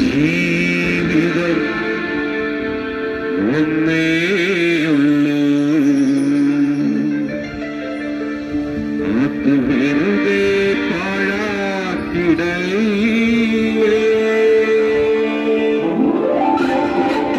ജീവിതം ഒന്നേയുള്ളൂ അത് വെറുതെ പാഴാക്കിടയേ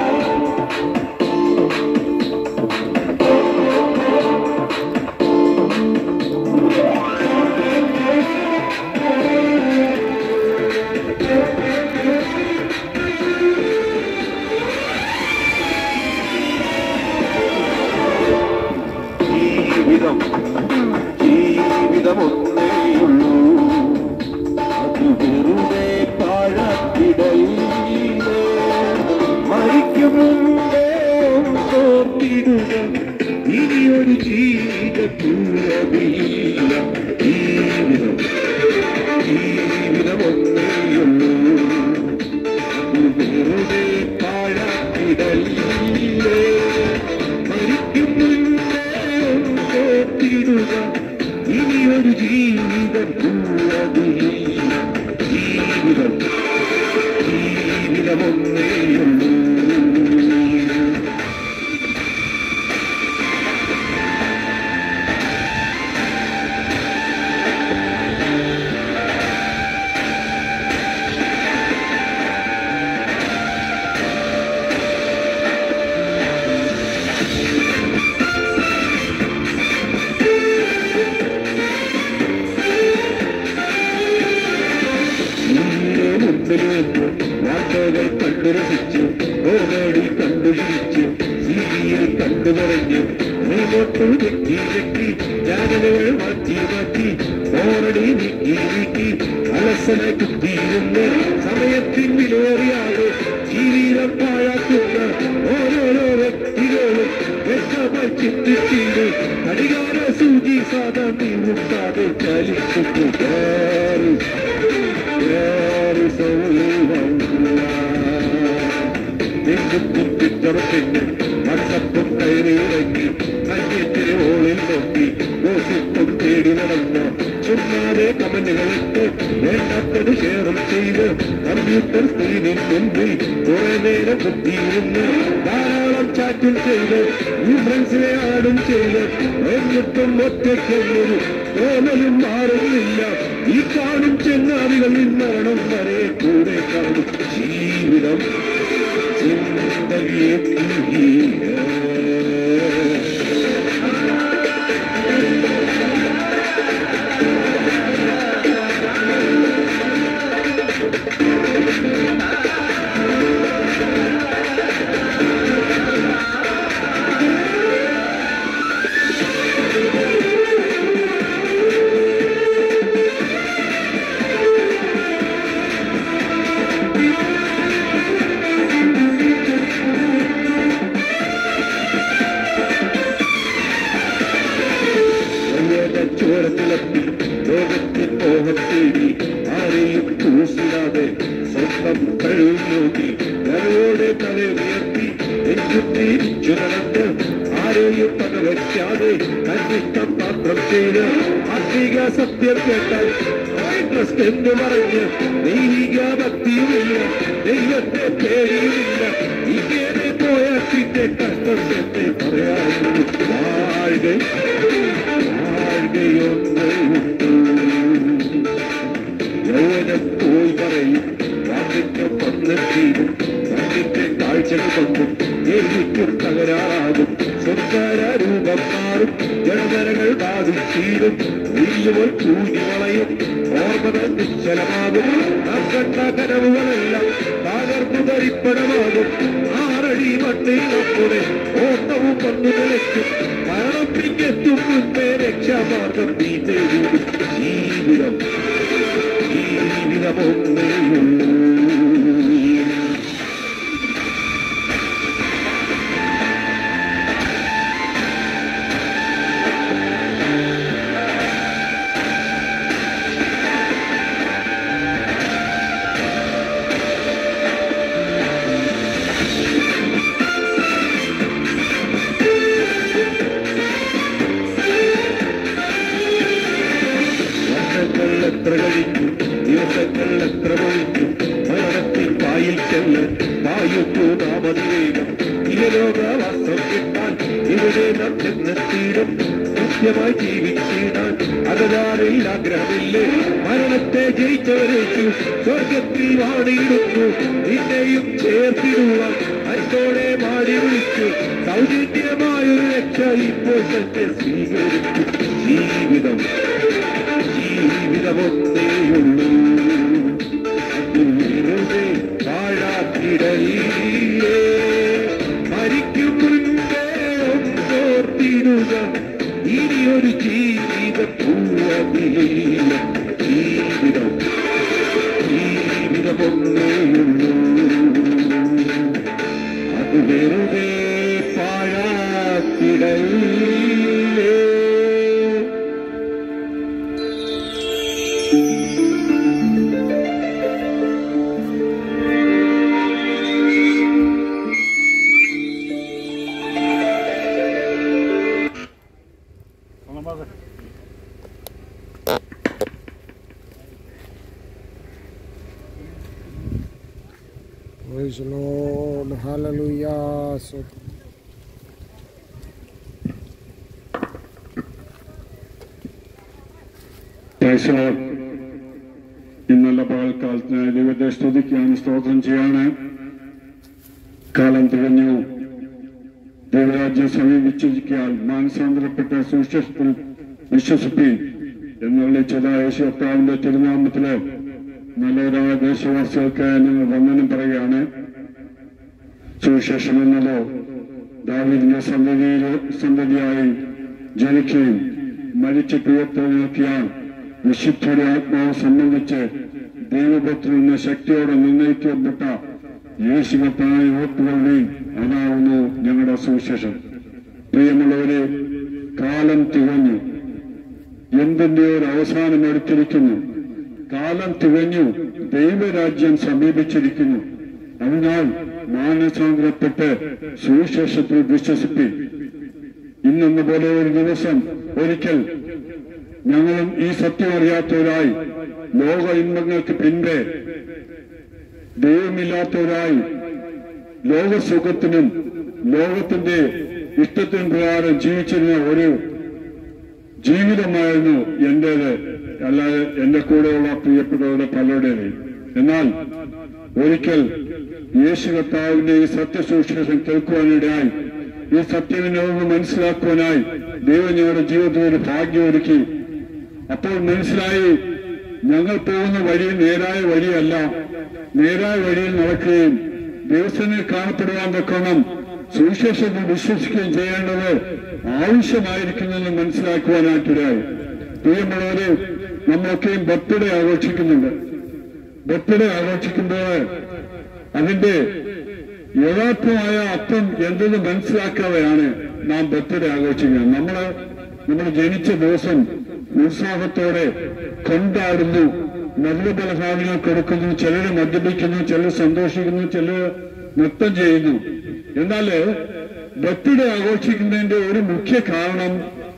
ജീവിതം ജീവിതം ഒന്നേയുള്ളൂ അത് വെറുതെ പാഴക്കിടയിലേ മരിക്കും മുമ്പേ ഓർത്തിടുക ഇനിയൊരു ജീവിതത്തില്ല ജീവിതം ജീവിതം ഒന്നേയുള്ളൂ അത് വെറുതെ പാഴക്കിടയിലേ മരിക്കും മുമ്പേ ഓർത്തിടുക ഇനിയൊരു ജീവിതം ഉള്ളതില്ല ജീവിതം ജീവിതം ഒന്നേയുള്ളൂ നിന്റെ മുമ്പിൽ നിന്ന് വാർത്തകൾ കണ്ടു രസിച്ചു ഓടി കണ്ടു ചിരിച്ചു സീരിയൽ കണ്ടു നിറഞ്ഞു റിമോട്ട് ഞെക്കി ഞെക്കി ചാനലുകൾ മാറ്റി മാറ്റി ഓറടി നീക്കി നീക്കി അലസന കുത്തിയിരുന്ന് സമയത്തിൻ വിലയേറിയാതെ ജീവിതം പാഴാക്കുന്ന ഓരോരോ വ്യക്തികളും വ്യക്തമായി ചിന്തിച്ചിട്ട് അടികാര സൂചി സാധാ നീ മുട്ടാതെ ചലിക്കുന്നു കേറി കേറി ുറപ്പിന് മട്ടപ്പും കയറിയിറങ്ങി കഞ്ഞിത്തിരി ഓളിൽ നോക്കി ഗോസിപ്പും തേടി നടന്നു ചുമ്മാതെ കമന്റുകളിട്ട് വേണ്ടാത്തത് ഷെയറും ചെയ്ത് കമ്പ്യൂട്ടർ സ്ക്രീനിൽ മുൻപിൽ കുറെ നേരം കുത്തിയിരുന്ന് ധാരാളം ചാറ്റും ചെയ്ത് ഈ ഫ്രണ്ട്സിനെ ആടും ചെയ്ത് എന്നിട്ടും ഒറ്റയ്ക്കൊരു തോന്നലും മാറുന്നില്ല ഈ കാണും ചെങ്ങാതികൾ മരണം വരെ കൂടെ കാണും ജീവിതം ചിന്തയെ തീയ ചോരത്തിലെത്തി ലോകത്തിൽ മോഹത്തേടി ആരെയും കൂസിടാതെ സ്വന്തം കഴിവ് നോക്കി കരയോടെ തല ഉയർത്തി നെഞ്ചുത്തിരിച്ചു നടന്ന് ആരെയും പകവയ്ക്കാതെ കന്നിഷ്ടം മാത്രം ചെയ്ത് ആത്മീക സത്യം കേട്ടാൽ ട്രസ്റ്റ് എന്ന് പറഞ്ഞ് ദൈവിക ഭക്തിയുമില്ല ദൈവത്തെ പേടിയുമില്ല ഇങ്ങനെ പോയാറ്റിന്റെ കഷ്ടം എന്ന് പറയാനുള്ളൂ വാഴുക യൗവനം പോയി പറയും വാക്കിന്റെ പന്നെത്തിയും വാക്കിന്റെ കാഴ്ചകൾ കൊണ്ടും എനിക്കും തകരാറാകും സംസാര രൂപം മാറും ജനതരങ്ങൾ ബാധിച്ചീരും വീഴുമ്പോൾ കൂടി വളയും ഓർമ്മകൾ നിശ്ചലമാകും നാം കണ്ട കനവുകളെല്ലാം തകർന്നു തരിപ്പണമാകും ആറടി മണ്ണിൽ നമ്മുടെ ഓട്ടവും വന്നു നിലയ്ക്കും മരണം പിന്നെത്തും മുൻപേ രക്ഷാമാർഗം നീ തേടും ജീവിതം ജീവിതമൊന്നേയുള്ളൂ മലയിൽ ചെന്ന് വായുക്കു നാമതിവേഗം ഇഹലോകവാസം കിട്ടാൻ ഇവിടെ നാം ചെന്നെത്തിയിടും കൃത്യമായി ജീവിച്ചിടാൻ അതതാറിൽ ആഗ്രഹമില്ലേ മരണത്തെ ജയിച്ചവരേറ്റു സ്വർഗത്തിൽ വാടിയിടുന്നു നിന്നെയും ചേർത്തിടുവാൻ അരിത്തോടെ മാടി വിളിച്ചു സൗജന്യമായൊരു രക്ഷ ഇപ്പോൾ തന്നെ സ്വീകരിച്ചു ജീവിതം ജീവിതമൊന്നേയുള്ളൂ അത് വെറുതെ പാഴാക്കിടയില്ലേ മരിക്കും മുൻപേ ഒന്നോർത്തിടുക ഇനിയൊരു ജീവിതം പൂവതിലില്ല ജീവിതം ജീവിതമൊന്നേയുള്ളൂ അത് വെറുതെ പാഴാക്കിടയില്ലേ Praise the Lord. Hallelujah. So, Praise the Lord. ഇന്നല്ല പകൽക്കാലത്തിനായി ദൈവത്തെ സ്തുതിക്കുകയാണ് സ്തോത്രം ചെയ്യാണ് കാലം തികഞ്ഞു ദൈവരാജ്യം സമീപിച്ചിരിക്കാൻ മാനസാന്തരപ്പെട്ട സുവിശേഷത്തിൽ വിശ്വസിപ്പീൻ എന്നുള്ള ചില യേശു കർത്താവിന്റെ തിരുനാമത്തില് നല്ലവരായ ദേശവാസികൾക്ക് ഞങ്ങൾ വന്ദനം പറയുകയാണ് സുവിശേഷം എന്നത് ദാവീദിന്റെ സന്തതിയിൽ സന്തതിയായി ജനിക്കുകയും മരിച്ചിട്ട് ഉയർത്തെഴുന്നേൽക്കാൻ വിശുദ്ധയുടെ ആത്മാവ് സംബന്ധിച്ച് ദൈവപുത്രൻ എന്ന ശക്തിയോടെ നിർണയിക്കപ്പെട്ട യേശുകത്തായ ഓർത്തുകൊള്ളുകയും അതാവുന്നു ഞങ്ങളുടെ സുവിശേഷം പ്രിയമുള്ളവരെ കാലം തികഞ്ഞു എന്തിന്റെ ഒരു അവസാനം എടുത്തിരിക്കുന്നു കാലം തികഞ്ഞു ദൈവരാജ്യം സമീപിച്ചിരിക്കുന്നു അതിനാൽ മാനസാന്തരപ്പെട്ട് സുവിശേഷത്തിൽ വിശ്വസിപ്പി ഇന്നെന്ന പോലെ ഒരു ദിവസം ഒരിക്കൽ ഞങ്ങളും ഈ സത്യം അറിയാത്തവരായി ലോക ഇൻപങ്ങൾക്ക് പിൻപേ ദൈവമില്ലാത്തവരായി ലോകസുഖത്തിനും ലോകത്തിന്റെ ഇഷ്ടത്തിനും പ്രകാരം ജീവിച്ചിരുന്ന ഒരു ജീവിതമായിരുന്നു എന്റേത് അല്ലാതെ എന്റെ കൂടെയുള്ള പ്രിയപ്പെട്ടവരുടെ പലരുടേത് എന്നാൽ ഒരിക്കൽ യേശു കർത്താവിന്റെ ഈ സത്യസുവിശേഷം കേൾക്കുവാനിടയായി ഈ സത്യവിനോദം മനസ്സിലാക്കുവാനായി ദൈവം ഞങ്ങളുടെ ജീവിതത്തിൽ ഒരു ഭാഗ്യം ഒരുക്കി അപ്പോൾ മനസ്സിലായി ഞങ്ങൾ പോകുന്ന വഴി നേരായ വഴിയല്ല നേരായ വഴിയിൽ നടക്കുകയും ദിവസങ്ങൾ കാണപ്പെടുവാൻ തക്കണം സുവിശേഷത്തിൽ വിശ്വസിക്കുകയും ചെയ്യേണ്ടത് ആവശ്യമായിരിക്കുന്നെന്ന് മനസ്സിലാക്കുവാനായിട്ടിടയായി പ്രിയമുള്ളവര് നമ്മളൊക്കെയും ബർത്ത്ഡേ ആഘോഷിക്കുന്നുണ്ട് ബർത്ത്ഡേ ആഘോഷിക്കുമ്പോൾ അതിന്റെ യഥാർത്ഥമായ അർത്ഥം എന്തെന്ന് മനസ്സിലാക്കാതെയാണ് നാം ബർത്ത്ഡേ ആഘോഷിക്കുന്നത് നമ്മള് നമ്മൾ ജനിച്ച ദിവസം ഉത്സാഹത്തോടെ കൊണ്ടാടുന്നു നല്ല പല സാധനങ്ങൾ കൊടുക്കുന്നു ചിലർ മദ്യപിക്കുന്നു ചിലർ സന്തോഷിക്കുന്നു ചിലർ നൃത്തം ചെയ്യുന്നു എന്നാല് ബർത്ത്ഡേ ആഘോഷിക്കുന്നതിന്റെ ഒരു മുഖ്യ കാരണം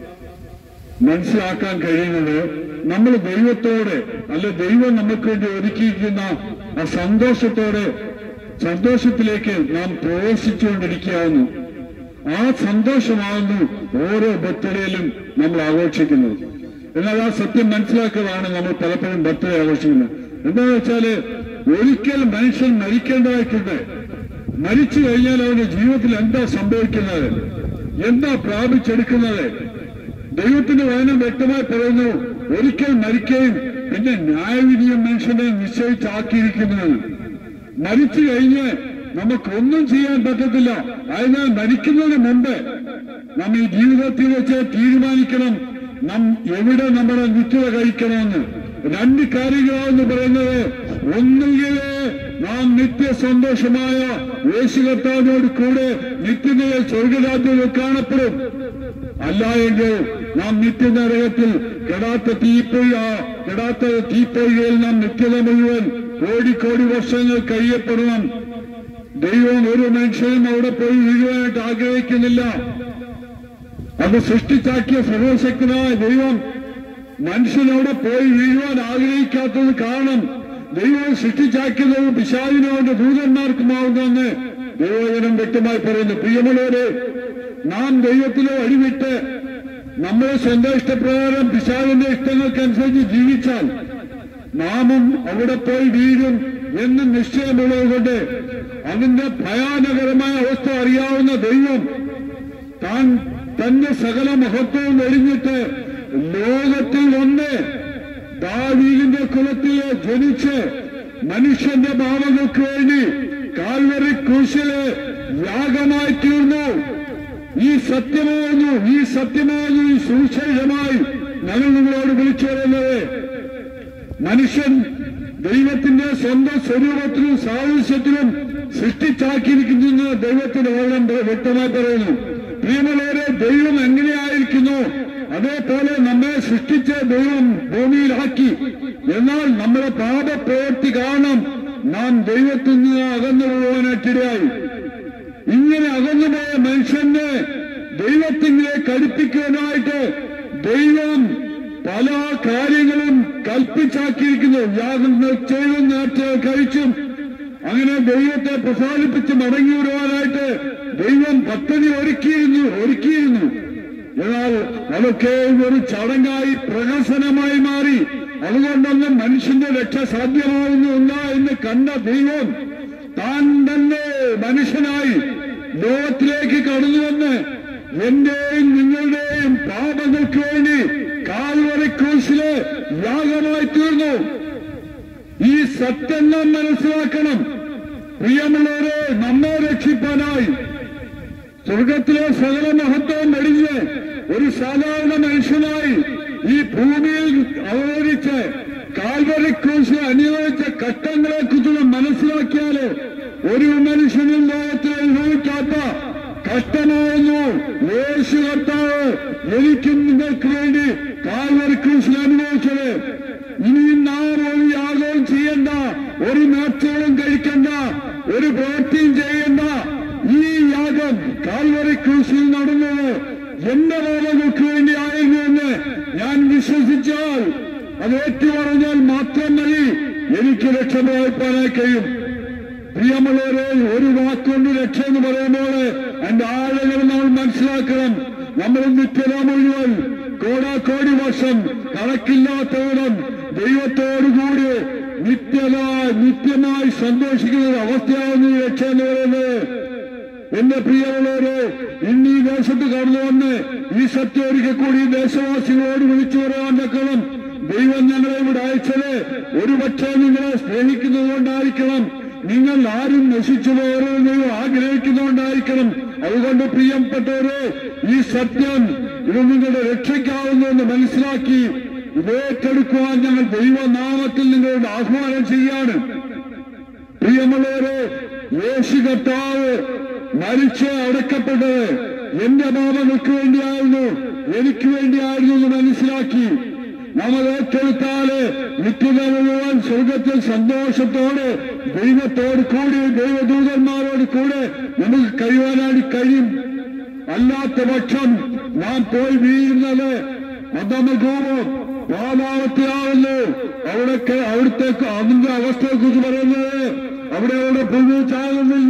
മനസ്സിലാക്കാൻ കഴിയുന്നത് നമ്മൾ ദൈവത്തോടെ അല്ല ദൈവം നമുക്ക് വേണ്ടി ഒരുക്കിയിരിക്കുന്ന ആ സന്തോഷത്തോടെ സന്തോഷത്തിലേക്ക് നാം പ്രവേശിച്ചുകൊണ്ടിരിക്കുകയാവുന്നു ആ സന്തോഷമാകുന്നു ഓരോ ബർത്ത്ഡേയിലും നമ്മൾ ആഘോഷിക്കുന്നത് എന്നാൽ ആ സത്യം മനസ്സിലാക്കുന്നതാണ് നമ്മൾ പലപ്പോഴും ബർത്ത്ഡേ ആഘോഷിക്കുന്നത് എന്താണെന്ന് വെച്ചാല് ഒരിക്കൽ മനുഷ്യൻ മരിക്കേണ്ടതായിട്ടുണ്ട് മരിച്ചു കഴിഞ്ഞാൽ അവന്റെ ജീവിതത്തിൽ എന്താ സംഭവിക്കുന്നത് എന്താ പ്രാപിച്ചെടുക്കുന്നത് ദൈവത്തിന്റെ വചനം വ്യക്തമായി പറയുന്നു ഒരിക്കൽ മരിക്കുകയും പിന്നെ ന്യായവിധിയും മനുഷ്യനെ നിശ്ചയിച്ചാക്കിയിരിക്കുന്നത് മരിച്ചു കഴിഞ്ഞ് നമുക്കൊന്നും ചെയ്യാൻ പറ്റത്തില്ല അതിനാൽ മരിക്കുന്നതിന് മുമ്പ് നാം ഈ ജീവിതത്തിൽ വെച്ച് തീരുമാനിക്കണം നാം എവിടെ നമ്മുടെ നിത്യത കഴിക്കണമെന്ന് രണ്ട് കാര്യങ്ങളാണെന്ന് പറയുന്നത് ഒന്നുകിൽ നാം നിത്യസന്തോഷമായ യേശുകർത്താവിനോട് കൂടെ നിത്യതയിൽ സ്വർഗരാജ്യത്തിൽ കാണപ്പെടും അല്ല എങ്കിൽ നാം നിത്യനരകത്തിൽ കെടാത്ത തീപ്പൊഴി ആ കെടാത്ത തീപ്പൊഴിയിൽ നാം നിത്യത മുഴുവൻ കോടിക്കോടി വർഷങ്ങൾ കഴിയപ്പെടണം ദൈവം ഒരു മനുഷ്യനും അവിടെ പോയി വീഴുവാനായിട്ട് ആഗ്രഹിക്കുന്നില്ല അത് സൃഷ്ടിച്ചാക്കിയ സർവശക്തനായ ദൈവം മനുഷ്യനവിടെ പോയി വീഴുവാൻ ആഗ്രഹിക്കാത്തത് കാരണം ദൈവം സൃഷ്ടിച്ചാക്കിയതും പിശാചിനും അവന്റെ ദൂതന്മാർക്കുമാവുന്നെന്ന് ദൈവജനം വ്യക്തമായി പറയുന്നു പ്രിയമുള്ളവരെ നാം ദൈവത്തിലെ വഴിവിട്ട് നമ്മളെ സ്വന്തം ഇഷ്ടപ്രകാരം പിശാചിന്റെ ഇഷ്ടങ്ങൾക്കനുസരിച്ച് ജീവിച്ചാൽ നാമും അവിടെ പോയി വീഴും എന്ന് നിശ്ചയമുള്ളതുകൊണ്ട് അതിന്റെ ഭയാനകരമായ അവസ്ഥ അറിയാവുന്ന ദൈവം താൻ തന്റെ സകല മഹത്വവും ഒഴിഞ്ഞിട്ട് ലോകത്തിൽ വന്ന് ദാവീദിന്റെ കുലത്തില് ജനിച്ച് മനുഷ്യന്റെ ഭാവങ്ങൾക്ക് വേണ്ടി കാൽവറി ക്രൂശില് യാഗമായി തീർന്നു ഈ സത്യമാകുന്നു ഈ സത്യമാകുന്നു ഈ സുവിശേഷമായി ഞങ്ങൾ നിങ്ങളോട് വിളിച്ചു പറയുന്നത് മനുഷ്യൻ ദൈവത്തിന്റെ സ്വന്തം സ്വരൂപത്തിലും സാദൃശ്യത്തിലും സൃഷ്ടിച്ചാക്കിയിരിക്കുന്നു ദൈവത്തിന്റെ ഓരം വ്യക്തമായി പറയുന്നു പ്രിയമുള്ളവരെ ദൈവം എങ്ങനെയായിരിക്കുന്നു അതേപോലെ നമ്മെ സൃഷ്ടിച്ച ദൈവം ഭൂമിയിലാക്കി എന്നാൽ നമ്മുടെ പാപപ്രവൃത്തി കാരണം നാം ദൈവത്തിൽ നിന്ന് അകന്നു പോകാനായിട്ടിടയായി ഇങ്ങനെ അകന്നുപോയ മനുഷ്യനെ ദൈവത്തിലേക്ക് അടുപ്പിക്കാനായിട്ട് ദൈവം പല കാര്യങ്ങളും കൽപ്പിച്ചാക്കിയിരിക്കുന്നു യാഗങ്ങൾ ചെയ്തും നേരത്തെ കഴിച്ചും അങ്ങനെ ദൈവത്തെ പ്രസാദിപ്പിച്ച് മടങ്ങി വിടുവാനായിട്ട് ദൈവം പദ്ധതി ഒരുക്കിയിരുന്നു ഒരുക്കിയിരുന്നു എന്നാൽ അതൊക്കെ ഒരു ചടങ്ങായി പ്രഹസനമായി മാറി അതുകൊണ്ടൊന്നും മനുഷ്യന്റെ രക്ഷ സാധ്യമാവുന്നില്ല എന്ന് കണ്ട ദൈവം താൻ തന്നെ മനുഷ്യനായി ലോകത്തിലേക്ക് കടന്നു വന്ന് എന്റെയും നിങ്ങളുടെയും പാപങ്ങൾക്ക് വേണ്ടി കാൽവറി ക്രൂശില് യാഗമായി തീർന്നു ഈ സത്യം നാം മനസ്സിലാക്കണം പ്രിയമുള്ളവരെ നമ്മെ രക്ഷിപ്പാനായി സ്വർഗത്തിലെ സകല മഹത്വം വെടിഞ്ഞ് ഒരു സാധാരണ മനുഷ്യനായി ഈ ഭൂമിയിൽ അവതരിച്ച് കാൽവരി ക്രൂശ് അനുഭവിച്ച കഷ്ടങ്ങളെ കുറിച്ച് മനസ്സിലാക്കിയാല് ഒരു മനുഷ്യനും ലോകത്തിൽ അനുഭവിക്കാത്ത കഷ്ടമായിരുന്നു യേശു കർത്താവ് എനിക്കും നിങ്ങൾക്ക് വേണ്ടി കാൽവരി ക്രൂശിൽ അനുഭവിച്ചത് ഇനിയും നാം ഒരു യാഗവും ചെയ്യണ്ട ഒരു നേർച്ചകളും കഴിക്കണ്ട ഒരു പ്രവൃത്തിയും ചെയ്യണ്ട ഈ യാഗം കാൽവറി ക്രൂശിൽ നടന്നത് എന്റെ പാപങ്ങൾക്ക് വേണ്ടിയായിരുന്നു എന്ന് ഞാൻ വിശ്വസിച്ചാൽ അത് ഏറ്റുപറഞ്ഞാൽ മാത്രം മതി എനിക്ക് രക്ഷപ്രാപിപ്പാനായി കഴിയും പ്രിയമുള്ളവരെ ഒരു വാക്കുകൊണ്ട് രക്ഷ എന്ന് പറയുമ്പോൾ എന്റെ ആളുകൾ നമ്മൾ മനസ്സിലാക്കണം നമ്മൾ നിത്യത മുഴുവൻ കോടാക്കോടി വർഷം കണക്കില്ലാത്തവരും ദൈവത്തോടുകൂടി നിത്യത നിത്യമായി സന്തോഷിക്കുന്ന ഒരു അവസ്ഥയാവുന്ന ഈ രക്ഷ എന്ന് പറയുന്നത് എന്റെ പ്രിയമുള്ളവരെ ഇന്ന് ഈ ദേശത്ത് കടന്നു വന്ന് ഈ സത്യം ഒരിക്കൽ കൂടി ഈ ദേശവാസികളോട് വിളിച്ചു പറയാൻ തക്കണം ദൈവം ഞങ്ങളെ ഇവിടെ അയച്ചത് ഒരു പക്ഷേ നിങ്ങളെ സ്നേഹിക്കുന്നത് കൊണ്ടായിരിക്കണം നിങ്ങൾ ആരും നശിച്ചു പോകരുത് ദൈവം ആഗ്രഹിക്കുന്നതുകൊണ്ടായിരിക്കണം അതുകൊണ്ട് പ്രിയപ്പെട്ടവരെ ഈ സത്യം ഇത് നിങ്ങളുടെ രക്ഷയ്ക്കാവുന്നുവെന്ന് മനസ്സിലാക്കി ഇതേറ്റെടുക്കുവാൻ ഞങ്ങൾ ദൈവനാമത്തിൽ നിങ്ങളോട് ആഹ്വാനം ചെയ്യാണ് പ്രിയമുള്ളവരെ യേശു കർത്താവ് മരിച്ച് അടക്കപ്പെട്ടത് എന്റെ പാപങ്ങൾക്ക് വേണ്ടിയായിരുന്നു എനിക്ക് വേണ്ടിയായിരുന്നു എന്ന് മനസ്സിലാക്കി നമ്മൾ ഏറ്റെടുത്താല് നിത്യത മുഴുവൻ സ്വർഗത്തിൽ സന്തോഷത്തോടെ ദൈവത്തോട് കൂടി ദൈവദൂതന്മാരോട് കൂടെ നമുക്ക് കഴിയുവാനായി കഴിയും അല്ലാത്ത പക്ഷം നാം പോയി വീഴുന്നത് മതമകൂപം പാലാവത്തിയാവുന്നു അവിടേക്ക് അവിടുത്തേക്ക് അതിന്റെ അവസ്ഥയെ കുറിച്ച് പറയുന്നത് അവിടെ അവിടെ പുതിയ ചാകുന്നില്ല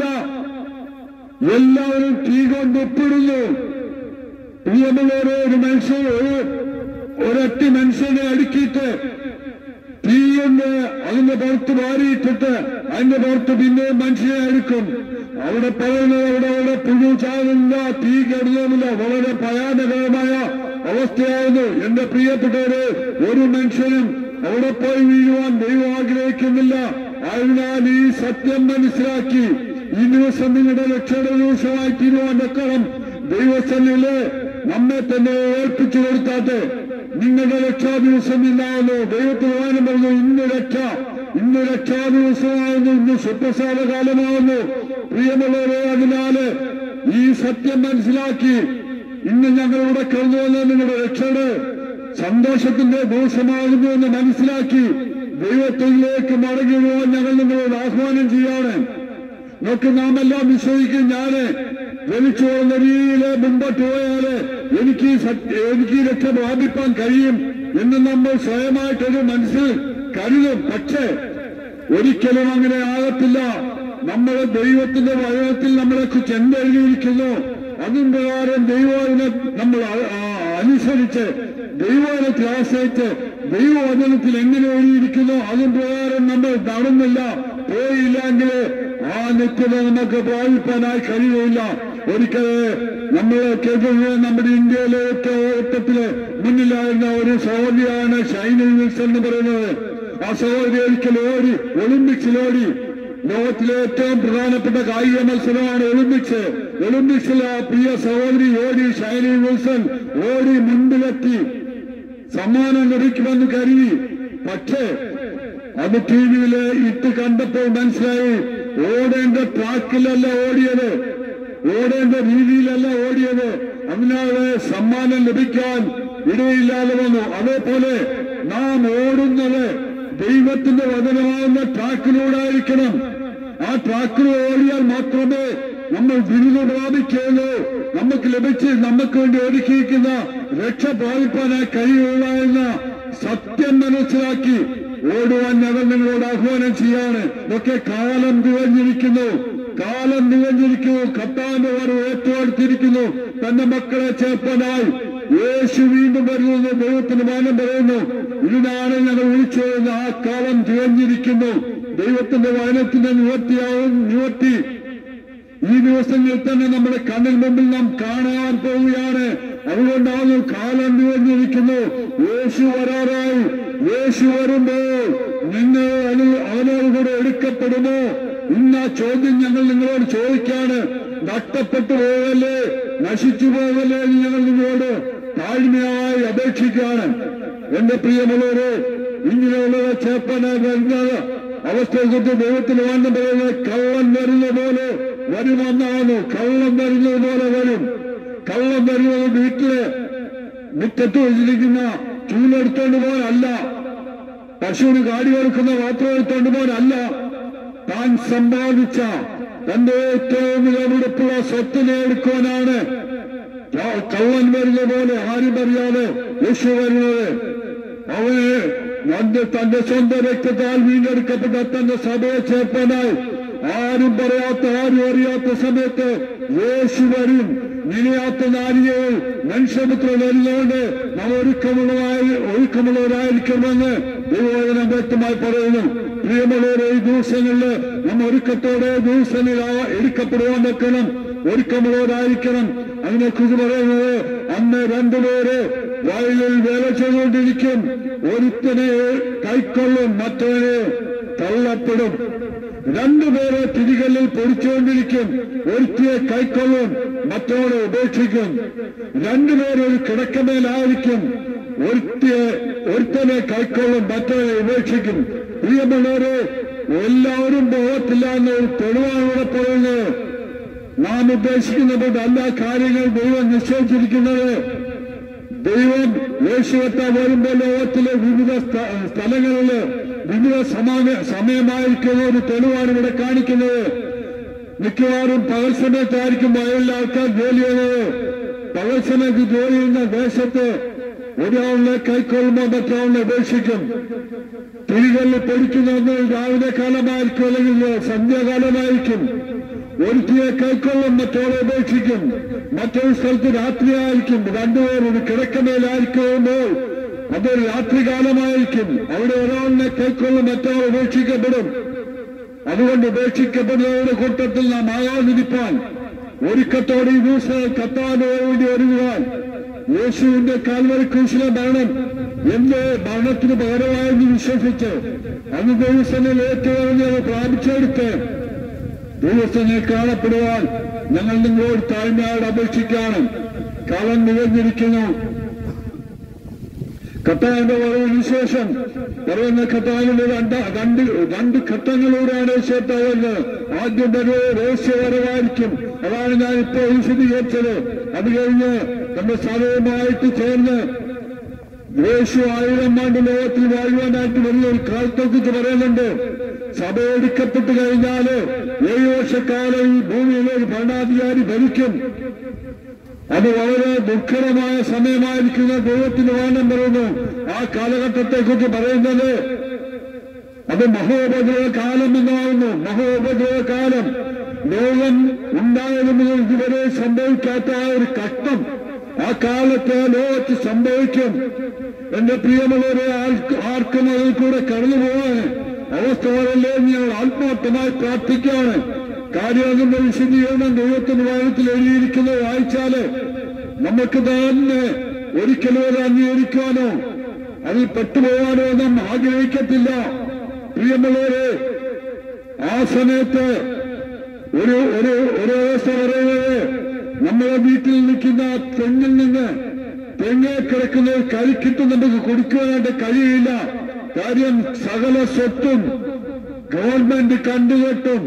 എല്ലാവരും തീ കൊണ്ട് ഒപ്പിടുന്നു പ്രിയമുള്ളവരെ ഒരു മനുഷ്യൻ ഒരു ഒരൊറ്റ മനുഷ്യനെ അടുക്കിയിട്ട് തീയുണ്ട് അതിന്റെ പുറത്ത് വാരിയിട്ടിട്ട് അതിന്റെ പുറത്ത് പിന്നെ മനുഷ്യനെ അടുക്കും അവിടെ പറയുന്നത് അവിടെ അവിടെ പുഴു ചാകുന്നില്ല തീ കെടുന്നില്ല വളരെ ഭയാനകരമായ അവസ്ഥയായിരുന്നു എന്റെ പ്രിയപ്പെട്ടവര് ഒരു മനുഷ്യനും അവിടെ പോയി വീഴുവാൻ ദൈവം ആഗ്രഹിക്കുന്നില്ല അതിനാൽ ഈ സത്യം മനസ്സിലാക്കി ഈ ദിവസം നിങ്ങളുടെ രക്ഷയുടെ ദിവസമായി തീരുവാൻ വെക്കണം ദൈവസന്നില് നമ്മെ തന്നെ ഏൽപ്പിച്ചു കൊടുത്താട്ടെ നിങ്ങളുടെ രക്ഷാ ദിവസം ഇല്ലാവുന്നു ദൈവത്തിന് വാനം പറഞ്ഞു ഇന്ന് രക്ഷ ഇന്ന് രക്ഷാ ദിവസമാകുന്നു ഇന്ന് സുപ്രസാദ കാലമാകുന്നു പ്രിയമുള്ളവരെ അതിനാല് ഈ സത്യം മനസ്സിലാക്കി ഇന്ന് ഞങ്ങൾ ഇവിടെ കടന്നു വന്ന നിങ്ങളുടെ രക്ഷയുടെ സന്തോഷത്തിന്റെ ദിവസമാകുന്നു എന്ന് മനസ്സിലാക്കി ദൈവത്തിലേക്ക് മടങ്ങി പോകാൻ ഞങ്ങൾ നിങ്ങളോട് ആഹ്വാനം ചെയ്യാണ് നോക്ക് നാം എല്ലാം വിശ്വസിക്കും ഞാന് ജനിച്ചു പോകുന്ന രീതിയില് മുമ്പോട്ട് പോയാല് എനിക്ക് ഈ സത്യ- എനിക്ക് ഈ രക്ഷ പ്രാപിപ്പാൻ കഴിയും എന്ന് നമ്മൾ സ്വയമായിട്ടൊരു മനസ്സിൽ കരുതും പക്ഷേ ഒരിക്കലും അങ്ങനെ ആകത്തില്ല നമ്മുടെ ദൈവത്തിന്റെ വചനത്തിൽ നമ്മളെ കുറിച്ച് എന്തെഴുതിയിരിക്കുന്നു അതും പ്രകാരം ദൈവവചനം നമ്മൾ അ- ആ- അനുസരിച്ച് ദൈവവചനത്തിൽ ആശ്രയിച്ച് ദൈവവചനത്തിൽ എങ്ങനെ എഴുതിയിരിക്കുന്നു അതും പ്രകാരം നമ്മൾ നടന്നില്ല പോയില്ലെങ്കിൽ ആ നിത്യത നമുക്ക് പ്രാപിപ്പാനായി കഴിയുകയില്ല ഒരിക്കൽ നമ്മൾ കേൾക്കുന്നത് നമ്മുടെ ഇന്ത്യയിലെ ഏറ്റവും ഓട്ടത്തില് മുന്നിലായിരുന്ന ഒരു സഹോദരിയാണ് ഷൈനി വിൽസ് എന്ന് പറയുന്നത് ആ സഹോദരി ഒരിക്കൽ ഓടി ഒളിമ്പിക്സിൽ ഓടി ലോകത്തിലെ ഏറ്റവും പ്രധാനപ്പെട്ട കായിക മത്സരമാണ് ഒളിമ്പിക്സ് ഒളിമ്പിക്സിൽ ആ പ്രിയ സഹോദരി ഓടി ഷൈനി വിൽസൺ ഓടി മുൻപിലെത്തി സമ്മാനം ലഭിക്കുമെന്ന് കരുതി പക്ഷേ അത് ടി വിയില് ഇട്ട് കണ്ടപ്പോൾ മനസ്സിലായി ഓടേണ്ട ട്രാക്കിലല്ല ഓടിയത് ഓടേണ്ട രീതിയിലല്ല ഓടിയത് അതിനാല് സമ്മാനം ലഭിക്കാൻ ഇടയില്ലാതെ വന്നു അതേപോലെ നാം ഓടുന്നത് ദൈവത്തിന്റെ വചനമാകുന്ന ട്രാക്കിലൂടെ ആയിരിക്കണം ആ ട്രാക്കിൽ ഓടിയാൽ മാത്രമേ നമ്മൾ ബിരുദ പ്രാപിക്കുകയുള്ളൂ നമുക്ക് ലഭിച്ച് നമുക്ക് വേണ്ടി ഒരുക്കിയിരിക്കുന്ന രക്ഷ പ്രാപിപ്പാനായി കഴിയുക എന്ന സത്യം മനസ്സിലാക്കി ഓടുവാൻ ഞങ്ങൾ നിങ്ങളോട് ആഹ്വാനം ചെയ്യാണ് ഇതൊക്കെ കാലം തികഞ്ഞിരിക്കുന്നു കാലം തികഞ്ഞിരിക്കുന്നു കത്താന്റെ വരെ ഏറ്റെടുത്തിരിക്കുന്നു തന്റെ മക്കളെ ചേർപ്പനായി യേശു വീണ്ടും വരുന്നത് ദൈവത്തിന് മാനം പറയുന്നു ഇതിനാണ് ഞങ്ങൾ വിളിച്ചു വരുന്നത് ആ കാലം തികഞ്ഞിരിക്കുന്നു ദൈവത്തിന്റെ വചനത്തിന്റെ നിവർത്തിയാവും നിവർത്തി ഈ ദിവസങ്ങളിൽ തന്നെ നമ്മുടെ കണ്ണിൽ മുമ്പിൽ നാം കാണാൻ പോവുകയാണ് അതുകൊണ്ടാണ് കാലം നിവർന്നിരിക്കുന്നു യേശു വരാറായി യേശു വരുമ്പോൾ നിങ്ങൾ അവന്- അവനോട് കൂടെ എടുക്കപ്പെടുമോ ഇന്ന ചോദ്യം ഞങ്ങൾ നിങ്ങളോട് ചോദിക്കാണ് നഷ്ടപ്പെട്ടു പോകല്ലേ നശിച്ചു പോകല്ലേ എന്ന് ഞങ്ങൾ നിങ്ങളോട് താഴ്മയായി അപേക്ഷിക്കുകയാണ് എന്റെ പ്രിയമുള്ളവരെ ഇങ്ങനെയുള്ളത് ചേപ്പനായി വരുന്നത് അവസ്ഥയെ കുറിച്ച് ദൈവത്തിന് വേണ്ട പറയുന്നത് കള്ളൻ വരുന്ന പോലെ വരുമെന്നാണ് കള്ളം വരുന്നത് പോലെ വരും കള്ളം വരുന്നത് വീട്ടില് മുറ്റത്ത് വെച്ചിരിക്കുന്ന ചൂലെടുത്തോണ്ട് പോലല്ല പശുവിന് കാടി കൊടുക്കുന്ന പാത്രം എടുത്തോണ്ട് പോലല്ല താൻ സമ്പാദിച്ച തന്റെ ഏറ്റവും വിലപിടിപ്പുള്ള സ്വത്തിനെ എടുക്കുവാനാണ് ക- കള്ളൻ വരുന്ന പോലെ ആരും അറിയാതെ യേശു വരുന്നത് അവന് തന്റെ തന്റെ സ്വന്തം രക്തത്താൽ വീണ്ടെടുക്കപ്പെട്ട തന്റെ സഭയെ ചേർപ്പാനായി ആരും പറയാത്ത ആരും അറിയാത്ത സമയത്ത് യേശു വരും നിലയാത്ത നാരികയിൽ മനുഷ്യപുത്രൻ വരുന്നതുകൊണ്ട് നാം ഒരുക്കമുള്ളതായി ഒരുക്കമുള്ളവരായിരിക്കണമെന്ന് ദൈവവചനം വ്യക്തമായി പറയുന്നു പ്രിയമുള്ളവരെ ഈ ദിവസങ്ങളിൽ നാം ഒരുക്കത്തോടെ ദിവസങ്ങളിൽ ആ- എടുക്കപ്പെടുവാൻ വെക്കണം ഒരുക്കമുള്ളവരായിരിക്കണം അതിനെക്കുറിച്ച് പറയുന്നത് അന്ന് രണ്ടുപേര് വയലിൽ വേല ചെയ്തുകൊണ്ടിരിക്കും ഒരുത്തനെ കൈക്കൊള്ളും മറ്റവനെ തള്ളപ്പെടും രണ്ടുപേരെ തിരികല്ലിൽ പൊടിച്ചുകൊണ്ടിരിക്കും ഒരുത്തിയെ കൈക്കൊള്ളും മറ്റവനെ ഉപേക്ഷിക്കും രണ്ടുപേരും ഒരു കിടക്കമേലായിരിക്കും ഒരുത്തിയെ ഒരുത്തനെ കൈക്കൊള്ളും മറ്റവനെ ഉപേക്ഷിക്കും പ്രിയമുള്ളവരെ എല്ലാവരും പോകത്തില്ല എന്നൊരു തെളിവാണ് ഇവിടെ പറയുന്നത് നാം ഉദ്ദേശിക്കുന്നത് എല്ലാ കാര്യങ്ങളും ദൈവം നിശ്ചയിച്ചിരിക്കുന്നത് ദൈവം യേശുവത്ത വരുമ്പോൾ ലോകത്തിലെ വിവിധ സ്ഥ- സ്ഥലങ്ങളില് വിവിധ സമാന സമയമായിരിക്കുന്ന ഒരു തെളിവാണ് ഇവിടെ കാണിക്കുന്നത് മിക്കവാറും പകൽ സമയത്തായിരിക്കും വയലിലെ ആൾക്കാർ ജോലി ചെയ്യുന്നത് പകൽ സമയത്ത് ജോലി ചെയ്യുന്ന ദേശത്ത് ഒരാളിനെ കൈക്കൊള്ളുമ്പോൾ മറ്റൊരാളിനെ ഉപേക്ഷിക്കും തിരികളിൽ പൊടിക്കുന്നത് രാവിലെ കാലമായിരിക്കും അല്ലെങ്കിൽ സന്ധ്യാകാലമായിരിക്കും ഒരുത്തിയെ കൈക്കൊള്ളും മറ്റോളെ ഉപേക്ഷിക്കും മറ്റൊരു സ്ഥലത്ത് രാത്രിയായിരിക്കും രണ്ടുപേർ ഒരു കിടക്കമേലായിരിക്കുമ്പോൾ അതൊരു രാത്രികാലമായിരിക്കും അവിടെ ഒരാളിനെ കൈക്കൊള്ളും മറ്റൊരാൾ ഉപേക്ഷിക്കപ്പെടും അതുകൊണ്ട് ഉപേക്ഷിക്കപ്പെടുന്നവരുടെ കൂട്ടത്തിൽ നാം ആകാതിരിപ്പാൻ ഒരുക്കത്തോടെ ഈ ദിവസം കത്താൻ വേണ്ടി ഒരുങ്ങുവാൻ യേശുവിന്റെ കാൽവരി ക്രൂശിലെ മരണം എന്റെ മരണത്തിന് പകരമായെന്ന് വിശ്വസിച്ച് അന്ന് ദിവസങ്ങളിൽ ഏറ്റവും അത് പ്രാപിച്ചെടുത്ത് ദിവസങ്ങൾ കാണപ്പെടുവാൻ ഞങ്ങൾ നിങ്ങളോട് താഴ്മയോട് അപേക്ഷിക്കാനും കാലം നികഞ്ഞിരിക്കുന്നു കത്താവിന്റെ വരവിന് ശേഷം പറയുന്ന കത്താവിന്റെ രണ്ട് രണ്ട് രണ്ട് ഘട്ടങ്ങളിലൂടെയാണ് ശേത്താവുന്നത് ആദ്യം വരവ് രഹസ്യപരമായിരിക്കും അതാണ് ഞാൻ ഇപ്പോൾ വിശദീകരിച്ചത് അത് കഴിഞ്ഞ് നമ്മുടെ സഭയുമായിട്ട് ചേർന്ന് യേശു ആയിരം ആണ്ട് ലോകത്തിൽ വാഴുവാനായിട്ട് വലിയ ഒരു കാലത്തെക്കുറിച്ച് പറയുന്നുണ്ട് സഭ എടുക്കപ്പെട്ടു കഴിഞ്ഞാല് ഏഴ് വർഷക്കാലം ഈ ഭൂമിയിലെ ഒരു ഭരണാധികാരി ഭരിക്കും അത് വളരെ ദുഃഖകരമായ സമയമായിരിക്കുന്ന ദൈവത്തിന് വേണം പറയുന്നു ആ കാലഘട്ടത്തെ കുറിച്ച് പറയുന്നത് അത് മഹോപദ്രവ കാലം എന്നാകുന്നു മഹോപദ്രവ കാലം ലോകം ഉണ്ടായത് മുതൽ ഇതുവരെ സംഭവിക്കാത്ത ആ ഒരു കഷ്ടം ആ കാലത്ത് ലോകത്ത് സംഭവിക്കും എന്റെ പ്രിയമുള്ളവരെ ആർക്ക്- ആർക്കും അതിൽ കൂടെ കടന്നു പോകാൻ അവസ്ഥ വരല്ലേ എന്ന് ഞങ്ങൾ ആത്മാർത്ഥമായി പ്രാർത്ഥിക്കുകയാണ് കാര്യങ്ങളുടെ വിശദീകരണം ദൈവത്തിന്റെ വായനത്തിൽ എഴുതിയിരിക്കുന്നത് വായിച്ചാല് നമുക്ക് തന്നെ ഒരിക്കലും അത് അംഗീകരിക്കുവാനോ അതിൽ പെട്ടുപോകാനോ നാം ആഗ്രഹിക്കത്തില്ല പ്രിയമുള്ളവരെ ആ സമയത്ത് ഒരു ഒരു ഒരു അവസ്ഥ പറയുന്നത് നമ്മളെ വീട്ടിൽ നിൽക്കുന്ന തെങ്ങിൽ നിന്ന് തെങ്ങെ കിടക്കുന്ന ഒരു കരിക്കിട്ട് നമുക്ക് കൊടുക്കുവാനായിട്ട് കഴിയില്ല കാര്യം സകല സ്വത്തും ഗവൺമെന്റ് കണ്ടുകെട്ടും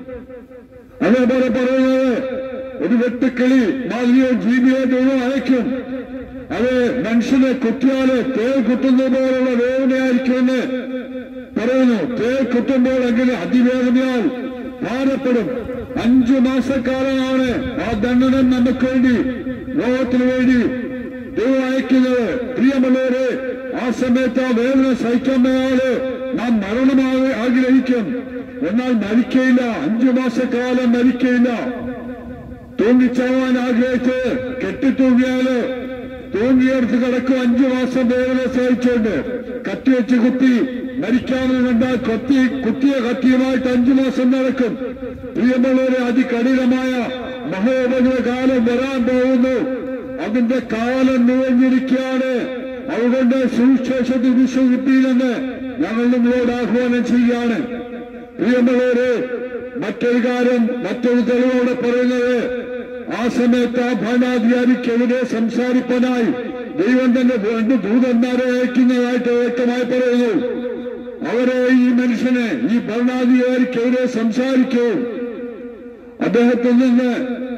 അതേപോലെ പറയുന്നത് ഒരു വെട്ടുക്കിളി മാതിരിയോ ജീവിയോ ദൈവം അയക്കും അത് മനുഷ്യനെ കുത്തിയാല് തേ കുത്തുന്ന പോലുള്ള വേദനയായിരിക്കുമെന്ന് പറയുന്നു തേ കുത്തുമ്പോൾ എങ്ങനെ അതിവേദനയാൽ ഭാരപ്പെടും അഞ്ചു മാസക്കാലമാണ് ആ ദണ്ഡനം നമുക്ക് വേണ്ടി ലോകത്തിന് വേണ്ടി ദൈവം അയക്കുന്നത് പ്രിയമുള്ളവരെ ആ സമയത്ത് ആ വേദന സഹിക്കാൻ മേയാല് നാം മരണമായി ആഗ്രഹിക്കും എന്നാൽ മരിക്കയില്ല അഞ്ചു മാസക്കാലം മരിക്കയില്ല തൂങ്ങിച്ചാവാൻ ആഗ്രഹിച്ച് കെട്ടിത്തൂങ്ങിയാല് തൂങ്ങിയെടുത്ത് കിടക്കും അഞ്ചു മാസം വേദന സഹിച്ചുകൊണ്ട് കത്തി വെച്ച് കുത്തി മരിക്കാമെന്ന് കണ്ടാൽ കൊത്തി കുത്തിയ കത്തിയുമായിട്ട് അഞ്ചു മാസം നടക്കും പ്രിയമുള്ളവരെ അതികഠിനമായ മഹോപദ്ര കാലം വരാൻ പോകുന്നു അതിന്റെ കാലം നിറഞ്ഞിരിക്കുകയാണ് അതുകൊണ്ട് സുവിശേഷത്തിൽ വിശ്വസിപ്പിയില്ലെന്ന് ഞങ്ങൾ നിങ്ങളോട് ആഹ്വാനം ചെയ്യുകയാണ് പ്രിയമുള്ളവരെ മറ്റൊരു കാര്യം മറ്റൊരു തെളിവോടെ പറയുന്നത് ആ സമയത്ത് ആ ഭരണാധികാരിക്കെതിരെ സംസാരിപ്പാനായി ദൈവം തന്നെ രണ്ട് ദൂതന്മാരെ അയക്കുന്നതായിട്ട് വ്യക്തമായി പറയുന്നു അവരെ ഈ മനുഷ്യനെ ഈ ഭരണാധികാരിക്കെതിരെ സംസാരിക്കുകയും അദ്ദേഹത്തിൽ നിന്ന്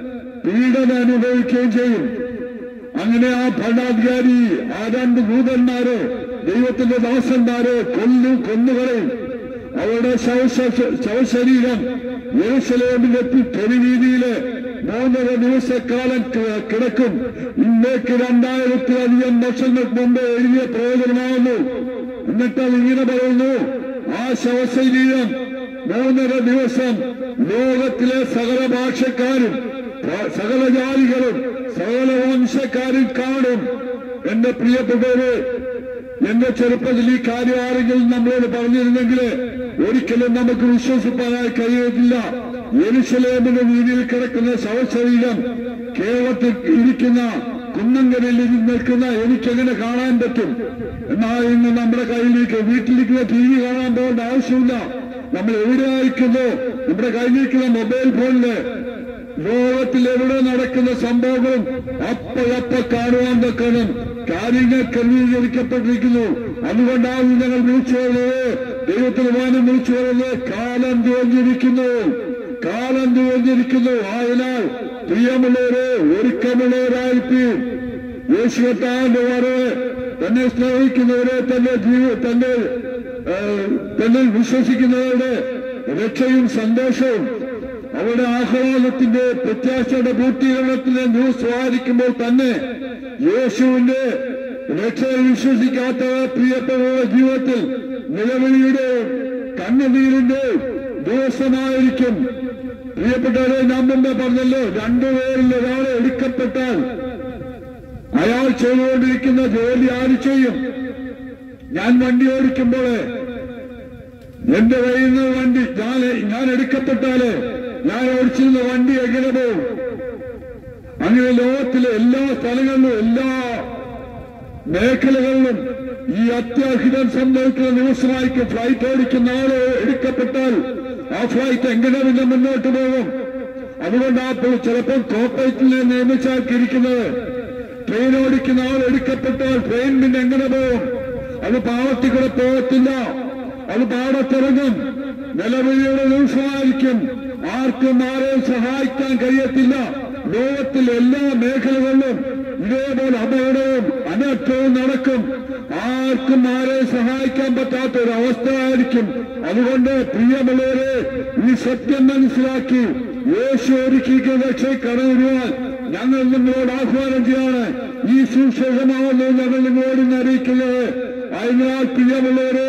പീഡന അനുഭവിക്കുകയും ചെയ്യും അങ്ങനെ ആ ഭരണാധികാരി ആ രണ്ട് ദൂതന്മാരെ ദൈവത്തിന്റെ ദാസന്മാരെ കൊല്ലു കൊന്നുകളയും അവരുടെ ശവശ- ശവശരീരം യെരുശലേമിലെത്തി തെരുവീതിയില് മൂന്നര ദിവസക്കാലം ക- കിടക്കും ഇന്നേക്ക് രണ്ടായിരത്തിലധികം വർഷങ്ങൾക്ക് മുമ്പ് എഴുതിയ പ്രയോജനമാകുന്നു എന്നിട്ട് അത് ഇങ്ങനെ പറയുന്നു ആ ശവശരീരം മൂന്നര ദിവസം ലോകത്തിലെ സകല ഭാഷക്കാരും പ്ര- സകല ജാതികളും സകല വംശക്കാരും കാണും എന്റെ പ്രിയപ്പെട്ടവര് എന്റെ ചെറുപ്പത്തിൽ ഈ കാര്യം ആരെങ്കിലും നമ്മളോട് പറഞ്ഞിരുന്നെങ്കിൽ ഒരിക്കലും നമുക്ക് വിശ്വസിപ്പാനായി കഴിയത്തില്ല യെരുശലേമിന്റെ വീതിയിൽ കിടക്കുന്ന ശവശരീരം കേരളത്തിൽ ഇരിക്കുന്ന കുന്നങ്കരയിൽ ഇരുന്ന് നിൽക്കുന്ന എനിക്കെങ്ങനെ കാണാൻ പറ്റും എന്നാൽ ഇന്ന് നമ്മുടെ കയ്യിലേക്ക് വീട്ടിലിരിക്കുന്ന ടി വി കാണാൻ പോകേണ്ട ആവശ്യമില്ല നമ്മൾ എവിടെയായിരിക്കുന്നു നമ്മുടെ കയ്യിലിരിക്കുന്ന മൊബൈൽ ഫോണില് ലോകത്തിൽ എവിടെ നടക്കുന്ന സംഭവങ്ങളും അപ്പോഴപ്പ കാണുവാൻ വെക്കണം കാര്യങ്ങൾ ക്രമീകരിക്കപ്പെട്ടിരിക്കുന്നു അതുകൊണ്ടാണ് ഞങ്ങൾ വിളിച്ചു പറയുന്നത് ദൈവത്തിന് മാനം വിളിച്ചു പറയുന്നത് കാലം തുവഞ്ഞിരിക്കുന്നു കാലം തുവഞ്ഞിരിക്കുന്നു ആയനാൽ പ്രിയമുള്ളവരെ ഒരുക്കമുള്ളവരായിരിക്കും യേശു കർത്താവിന്റെ വരവ് തന്നെ സ്നേഹിക്കുന്നവരെ തന്റെ ജീവ തന്റെ ഏഹ്, തന്നിൽ വിശ്വസിക്കുന്നവരുടെ രക്ഷയും സന്തോഷവും അവരുടെ ആഹ്ലാദത്തിന്റെ പ്രത്യാശയുടെ പൂർത്തീകരണത്തിന്റെ ന്യൂസ് വായിക്കുമ്പോൾ തന്നെ യേശുവിന്റെ രക്ഷയിൽ വിശ്വസിക്കാത്ത പ്രിയപ്പെട്ടവരുടെ ജീവിതത്തിൽ നിലവിളിയുടെ കണ്ണുനീരിന്റെ ദിവസമായിരിക്കും പ്രിയപ്പെട്ടവരെ ഞാൻ മുമ്പേ പറഞ്ഞല്ലോ രണ്ടുപേരിൽ ഒരാളെ എടുക്കപ്പെട്ടാൽ അയാൾ ചെയ്തുകൊണ്ടിരിക്കുന്ന ജോലി ആര് ചെയ്യും ഞാൻ വണ്ടി ഓടിക്കുമ്പോൾ എന്റെ കയ്യിൽ നിന്ന് വണ്ടി ഞാൻ ഞാൻ എടുക്കപ്പെട്ടാല് ഞാൻ ഓടിച്ചിരുന്ന വണ്ടി എങ്ങനെ പോകും അങ്ങനെ ലോകത്തിലെ എല്ലാ സ്ഥലങ്ങളിലും എല്ലാ മേഖലകളിലും ഈ അത്യാഹിതം സംഭവിക്കുന്ന ദിവസമായിരിക്കും ഫ്ലൈറ്റ് ഓടിക്കുന്ന ആള് എടുക്കപ്പെട്ടാൽ ആ ഫ്ലൈറ്റ് എങ്ങനെ പിന്നെ മുന്നോട്ട് പോകും അതുകൊണ്ട് ആ പോ- ചിലപ്പോൾ കോർപ്പറേറ്റിനെ നിയമിച്ചാക്കിയിരിക്കുന്നത് ട്രെയിൻ ഓടിക്കുന്ന ആൾ എടുക്കപ്പെട്ടാൽ ട്രെയിൻ പിന്നെ എങ്ങനെ പോകും അത് പാവത്തിൽ കൂടെ പോകത്തില്ല അത് പാടത്തിറങ്ങും നിലവിളിയുടെ ദിവസമായിരിക്കും ആർക്കും ആരെയും സഹായിക്കാൻ കഴിയത്തില്ല ലോകത്തിൽ എല്ലാ മേഖലകളിലും ഇതേപോലെ അപകടവും അനർത്ഥവും നടക്കും ആർക്കും ആരെ സഹായിക്കാൻ പറ്റാത്ത ഒരു അവസ്ഥയായിരിക്കും അതുകൊണ്ട് പ്രിയമുള്ളവരെ ഈ സത്യം മനസ്സിലാക്കി യേശു ഒരുക്കിക്കുന്ന രക്ഷ കടന്നുവരുവാൻ ഞങ്ങൾ നിങ്ങളോട് ആഹ്വാനം ചെയ്യാണ് ഈ സുശേഷമാവുന്നു ഞങ്ങൾ നിങ്ങളോട് ഇന്ന് അറിയിക്കുന്നത് അതിനാൽ പ്രിയമുള്ളവരെ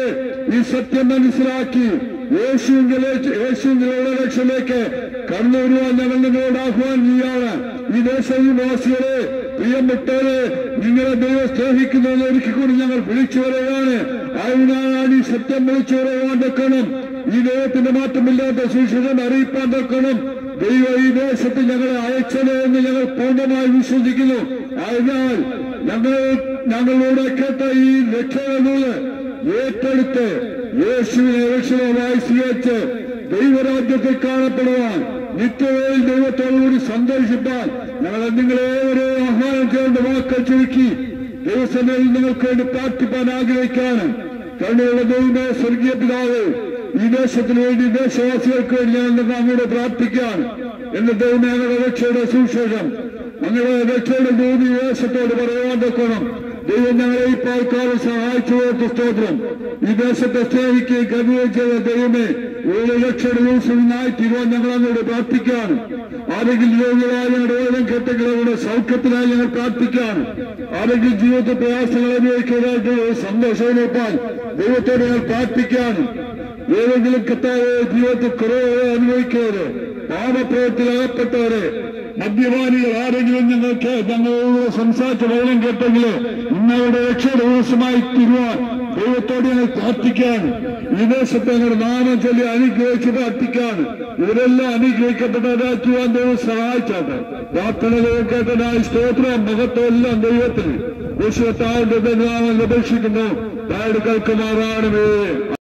ഈ സത്യം മനസ്സിലാക്കി യേശുവിലെ യേശുവിന്റെ ലക്ഷ്യത്തിലേക്ക് കടന്നു വരുവാൻ ഞങ്ങൾ നിങ്ങളോട് ആഹ്വാനം ചെയ്യാണ് ഈ ദേശനിവാസികളെ പ്രിയപ്പെട്ടവരെ നിങ്ങളെ ദൈവം സ്നേഹിക്കുന്നതിന് ഒരിക്കൽ കൂടി ഞങ്ങൾ വിളിച്ചു പറയുകയാണ് അതിനാണ് ഈ സത്യം വിളിച്ചു പറയുവാൻ വെക്കണം ഈ ദൈവത്തിന്റെ മാറ്റമില്ലാത്ത സുശീലം അറിയിപ്പാൻ വെക്കണം ദൈവം ഈ ദേശത്ത് ഞങ്ങളെ അയച്ചത് എന്ന് ഞങ്ങൾ പൂർണ്ണമായി വിശ്വസിക്കുന്നു അതിനാൽ ഞങ്ങൾ ഞങ്ങളോട് കേട്ട ഈ ലക്ഷ്യമെന്നത് ഏറ്റെടുത്ത് യേശുവിനെ ലക്ഷ്യമായി സ്വീകരിച്ച് ദൈവരാജ്യത്തിൽ കാണപ്പെടുവാൻ നിത്യതയിൽ ദൈവത്തോടുകൂടി സന്തോഷിപ്പാൻ ഞങ്ങൾ നിങ്ങളേവരെ ആഹ്വാനം ചെയ്യേണ്ട വാക്കൾ ചുരുക്കി ദൈവസഭയിൽ നിങ്ങൾക്ക് വേണ്ടി പ്രാർത്ഥിപ്പാൻ ആഗ്രഹിക്കാണ് കണ്ണുള്ള ദൈവമേ സ്വർഗീയ പിതാവ് ഈ ദേശത്തിന് വേണ്ടി ദേശവാസികൾക്ക് വേണ്ടി ഞാൻ നിങ്ങൾ അങ്ങോട്ട് പ്രാർത്ഥിക്കുകയാണ് എന്റെ ദൈവമേ ഞങ്ങളുടെ രക്ഷയുടെ സുവിശേഷം ഞങ്ങളുടെ രക്ഷയുടെ ഭൂമി ദേശത്തോട് പറയാൻ വെക്കണം ദൈവം ഞങ്ങളെ ഈ പാൽക്കാലം സഹായിച്ചു കൊടുത്ത സ്തോത്രം ഈ ദേശത്തെ സ്നേഹിക്കുകയും കരുതുകയും ചെയ്ത ദൈവമേ ഏഴ് ലക്ഷയുടെ ദിവസമായി തീരുവാൻ ഞങ്ങൾ അങ്ങോട്ട് പ്രാർത്ഥിക്കുകയാണ് ആരെങ്കിലും രോഗികളായ ഞങ്ങളുടെ ഓരോ ഘട്ടങ്ങളുടെ സൗഖ്യത്തിനായി ഞങ്ങൾ പ്രാർത്ഥിക്കുകയാണ് ആരെങ്കിലും ജീവിതത്തിൽ പ്രയാസങ്ങൾ അനുഭവിക്കുന്നതായിട്ട് സന്തോഷമെടുപ്പാൻ ദൈവത്തോട് ഞങ്ങൾ പ്രാർത്ഥിക്കുകയാണ് ഏതെങ്കിലും കത്താവ് ജീവിതത്തിൽ കുറവ് അനുഭവിക്കുന്നവര് പാപപ്രയത്തിൽ അകപ്പെട്ടവര് മദ്യപാനികൾ ആരെങ്കിലും ഞങ്ങൾക്ക് ഞങ്ങളോട് സംസാരിച്ച വെള്ളം കേട്ടെങ്കിൽ ഇന്നവരുടെ രക്ഷയുടെ ദിവസമായി തീരുവാൻ ദൈവത്തോട് ഞങ്ങൾ പ്രാർത്ഥിക്കുകയാണ് ഈ ദേശത്തെ ഞങ്ങളുടെ നാമം ചൊല്ലി അനുഗ്രഹിച്ച് പ്രാർത്ഥിക്കുകയാണ് ഇവരെല്ലാം അനുഗ്രഹിക്കപ്പെട്ടവരാക്കുവാൻ ദൈവം സഹായിച്ചാട്ടെ പ്രാർത്ഥനകൾ കേട്ടതായി സ്തോത്രം മഹത്വം എല്ലാം ദൈവത്തിന് വിശ്വത്താവിന്റെ നാമം ലഭിക്കുന്നു താഴെ കേൾക്കുമാറാണമേ